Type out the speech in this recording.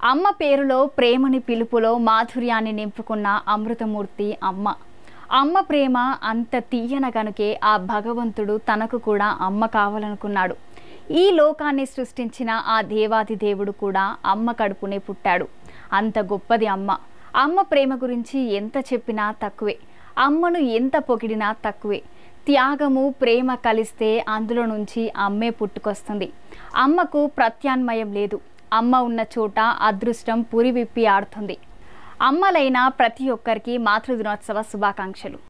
అమ్మ పేరులో ప్రేమని పిలుపులో మాధుర్యాన్ని నింపుకున్న అమృతమూర్తి అమ్మ అమ్మ ప్రేమ అంత తీయన గనుకే ఆ భగవంతుడు తనకు కూడా అమ్మ కావాలనుకున్నాడు ఈ లోకాన్ని సృష్టించిన ఆ దేవాది దేవుడు కూడా అమ్మ కడుపునే పుట్టాడు అంత గొప్పది అమ్మ అమ్మ ప్రేమ గురించి ఎంత చెప్పినా తక్కువే అమ్మను ఎంత పొగిడినా తక్కువే త్యాగము ప్రేమ కలిస్తే అందులో నుంచి అమ్మే పుట్టుకొస్తుంది అమ్మకు ప్రత్యామ్నాయం లేదు అమ్మ ఉన్న చోట అదృష్టం పురి విప్పి ఆడుతుంది అమ్మలైన ప్రతి ఒక్కరికి మాతృదినోత్సవ శుభాకాంక్షలు